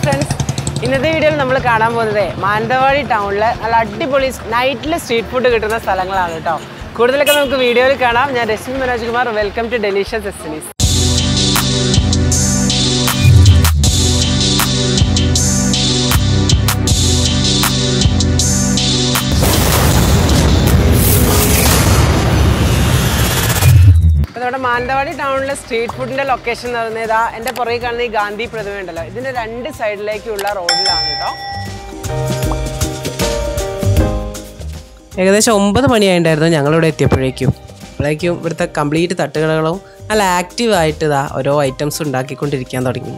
friends ഇന്നത്തെ വീഡിയോയിൽ നമ്മൾ കാണാൻ പോകുന്നത് മാനന്തവാടി ടൗണിലെ നല്ല അടിപൊളി നൈറ്റിൽ സ്ട്രീറ്റ് ഫുഡ് കിട്ടുന്ന സ്ഥലങ്ങളാണ് കേട്ടോ കൂടുതലൊക്കെ നമുക്ക് വീഡിയോയിൽ കാണാം ഞാൻ Reshmi Manoj Kumar welcome to delicious destinies അപ്പോൾ നമ്മുടെ മാനന്തവാടി ടൗണിലെ സ്ട്രീറ്റ് ഫുഡിന്റെ ലൊക്കേഷൻ എന്ന് പറയുന്നത് ഇതാ എൻ്റെ പുറകെ കാണുന്ന ഈ ഗാന്ധി പ്രതിമ ഉണ്ടല്ലോ ഇതിന്റെ രണ്ട് സൈഡിലേക്കുള്ള റോഡിലാണ് കേട്ടോ ഏകദേശം ഒമ്പത് മണിയായിട്ടുണ്ടായിരുന്നു ഞങ്ങളിവിടെ എത്തിയപ്പോഴേക്കും അപ്പോഴേക്കും ഇവിടുത്തെ കംപ്ലീറ്റ് തട്ടുകടകളും നല്ല ആക്റ്റീവ് ആയിട്ട് ഇതാ ഓരോ ഐറ്റംസ് ഉണ്ടാക്കിക്കൊണ്ടിരിക്കാൻ തുടങ്ങി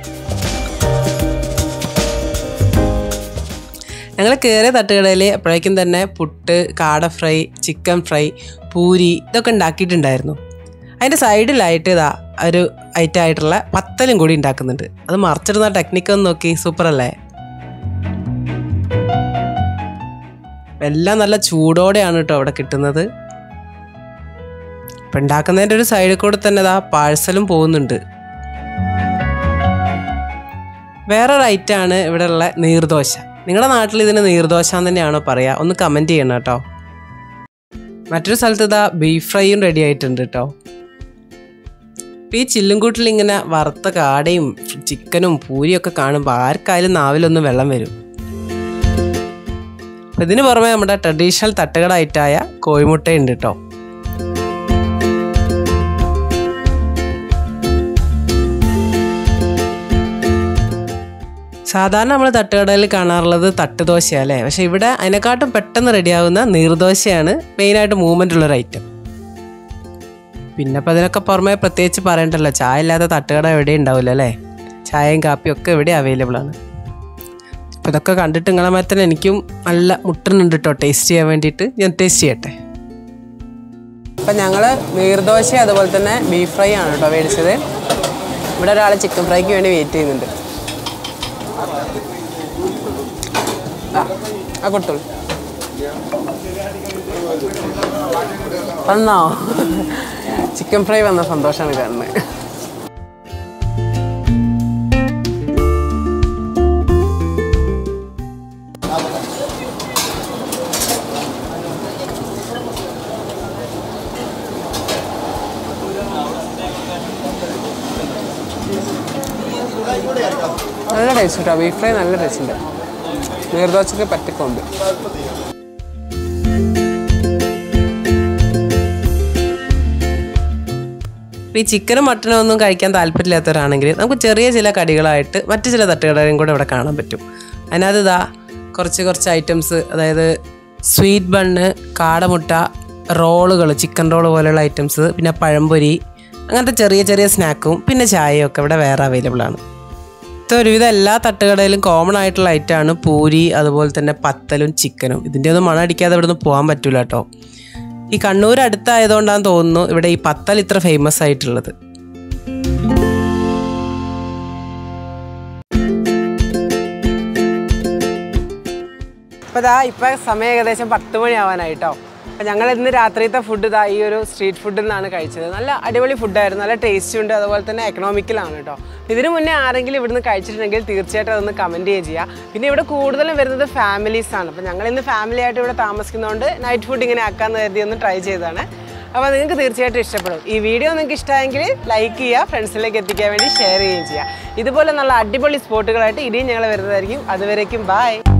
ഞങ്ങൾ കയറിയ തട്ടുകടയിൽ അപ്പോഴേക്കും തന്നെ പുട്ട് കാട ഫ്രൈ ചിക്കൻ ഫ്രൈ പൂരി ഇതൊക്കെ ഉണ്ടാക്കിയിട്ടുണ്ടായിരുന്നു അതിൻ്റെ സൈഡിലായിട്ട് ഇതാ ഒരു ഐറ്റം ആയിട്ടുള്ള പത്തലും കൂടി ഉണ്ടാക്കുന്നുണ്ട് അത് മറിച്ചിടുന്ന ടെക്നിക്ക് ഒന്ന് നോക്കി സൂപ്പർ അല്ലേ എല്ലാം നല്ല ചൂടോടെയാണ് കേട്ടോ അവിടെ കിട്ടുന്നത് ഇപ്പം ഉണ്ടാക്കുന്നതിൻ്റെ ഒരു സൈഡിൽ കൂടെ തന്നെ ഇതാ പാഴ്സലും പോകുന്നുണ്ട് വേറൊരു ഐറ്റമാണ് ഇവിടെ ഉള്ള നീർദോശ നിങ്ങളുടെ നാട്ടിൽ ഇതിന് നീർദോശ എന്ന് തന്നെയാണോ പറയുക ഒന്ന് കമൻറ്റ് ചെയ്യണം കേട്ടോ മറ്റൊരു സ്ഥലത്ത് ഇതാ ബീഫ് ഫ്രൈയും റെഡി ആയിട്ടുണ്ട് കേട്ടോ ഇപ്പം ഈ ചില്ലുംകൂട്ടിൽ ഇങ്ങനെ വറുത്ത കാടയും ചിക്കനും പൂരിയും ഒക്കെ കാണുമ്പോൾ ആർക്കായാലും നാവിലൊന്നും വെള്ളം വരും അപ്പം ഇതിന് പുറമെ നമ്മുടെ ട്രഡീഷണൽ തട്ടുകട ഐറ്റായ കോഴിമുട്ടയുണ്ട് കേട്ടോ സാധാരണ നമ്മൾ തട്ടുകടയിൽ കാണാറുള്ളത് തട്ടുദോശയാണ് അല്ലേ പക്ഷെ ഇവിടെ അതിനെക്കാട്ടും പെട്ടെന്ന് റെഡിയാവുന്ന നീർദോശയാണ് മെയിനായിട്ട് മൂവ്മെൻ്റ് ഉള്ളൊരു ഐറ്റം പിന്നെ അപ്പോൾ അതിനൊക്കെ പുറമെ പ്രത്യേകിച്ച് പറയണ്ടല്ലോ ചായ ഇല്ലാത്ത തട്ടുകട എവിടെ ഉണ്ടാവില്ല അല്ലേ ചായയും കാപ്പിയും ഒക്കെ ഇവിടെ അവൈലബിൾ ആണ് അപ്പോൾ ഇതൊക്കെ കണ്ടിട്ട് നിങ്ങളെ മാതിരി തന്നെ എനിക്കും നല്ല മുട്ടുന്നുണ്ട് കേട്ടോ ടേസ്റ്റ് ചെയ്യാൻ വേണ്ടിയിട്ട് ഞാൻ ടേസ്റ്റ് ചെയ്യട്ടെ അപ്പം ഞങ്ങൾ നീർദോശ അതുപോലെ തന്നെ ബീഫ് ഫ്രൈ ആണ് കേട്ടോ മേടിച്ചത് ഇവിടെ ഒരാൾ ചിക്കൻ ഫ്രൈക്ക് വേണ്ടി വെയിറ്റ് ചെയ്യുന്നുണ്ട് ആ, ആ കൊടുത്തോളൂ വന്നോ ചിക്കൻ ഫ്രൈ വന്ന സന്തോഷമാണ് കാണുന്നത് നല്ല ടേസ്റ്റ് കേട്ടോ ബീഫ് ഫ്രൈ നല്ല ടേസ്റ്റ് ഉണ്ട് നീർദോശക്ക് പറ്റിക്കൊണ്ട് ഇപ്പോൾ ഈ ചിക്കനും മട്ടനും ഒന്നും കഴിക്കാൻ താല്പര്യമില്ലാത്തവരാണെങ്കിൽ നമുക്ക് ചെറിയ ചില കടികളായിട്ട് മറ്റു ചില തട്ടുകടയും കൂടെ ഇവിടെ കാണാൻ പറ്റും അതിനകത്ത് ഇതാ കുറച്ച് കുറച്ച് ഐറ്റംസ് അതായത് സ്വീറ്റ് ബണ്ണ് കാടമുട്ട റോളുകൾ ചിക്കൻ റോൾ പോലെയുള്ള ഐറ്റംസ് പിന്നെ പഴംപൊരി അങ്ങനത്തെ ചെറിയ ചെറിയ സ്നാക്കും പിന്നെ ചായയും ഒക്കെ ഇവിടെ വേറെ അവൈലബിൾ ആണ് ഇത് ഒരുവിധം എല്ലാ തട്ടുകടയിലും കോമൺ ആയിട്ടുള്ള ഐറ്റമാണ് പൂരി അതുപോലെ തന്നെ പത്തലും ചിക്കനും ഇതിൻ്റെ ഒന്നും മണം അടിക്കാതെ ഇവിടെ നിന്ന് പോകാൻ പറ്റൂല കേട്ടോ ഈ കണ്ണൂർ അടുത്തായതുകൊണ്ടാന്ന് തോന്നുന്നു ഇവിടെ ഈ പത്തൽ ഇത്ര ഫേമസ് ആയിട്ടുള്ളത് അപ്പോൾ ഇതാ ഇപ്പം സമയം ഏകദേശം പത്ത് മണിയാവാനായിട്ടോ അപ്പോൾ ഞങ്ങൾ ഇന്ന് രാത്രിയത്തെ ഫുഡ് ഇതാ ഈ ഒരു സ്ട്രീറ്റ് ഫുഡിൽ നിന്നാണ് കഴിച്ചത് നല്ല അടിപൊളി ഫുഡായിരുന്നു നല്ല ടേസ്റ്റ് ഉണ്ട് അതുപോലെ തന്നെ എക്കണോമിക്കലാണ് കേട്ടോ ഇതിനു മുന്നേ ആരെങ്കിലും ഇവിടുന്ന് കഴിച്ചിട്ടുണ്ടെങ്കിൽ തീർച്ചയായിട്ടും അതൊന്ന് കമൻറ്റ് ചെയ്യുക ചെയ്യുക പിന്നെ ഇവിടെ കൂടുതലും വരുന്നത് ഫാമിലീസ് ആണ് അപ്പോൾ ഞങ്ങൾ ഇന്ന് ഫാമിലി ആയിട്ട് ഇവിടെ താമസിക്കുന്നതുകൊണ്ട് നൈറ്റ് ഫുഡ് ഇങ്ങനെ ആക്കാമെന്ന് കരുതി ഒന്ന് ട്രൈ ചെയ്തതാണ് അപ്പോൾ നിങ്ങൾക്ക് തീർച്ചയായിട്ടും ഇഷ്ടപ്പെടും ഈ വീഡിയോ നിങ്ങൾക്ക് ഇഷ്ടമായെങ്കിൽ ലൈക്ക് ചെയ്യുക ഫ്രണ്ട്സിലേക്ക് എത്തിക്കാൻ വേണ്ടി ഷെയർ ചെയ്യുകയും ചെയ്യുക ഇതുപോലെ നല്ല അടിപൊളി സ്പോട്ടുകളായിട്ട് ഇനിയും ഞങ്ങൾ വരുന്നതായിരിക്കും അതുവരേക്കും ബൈ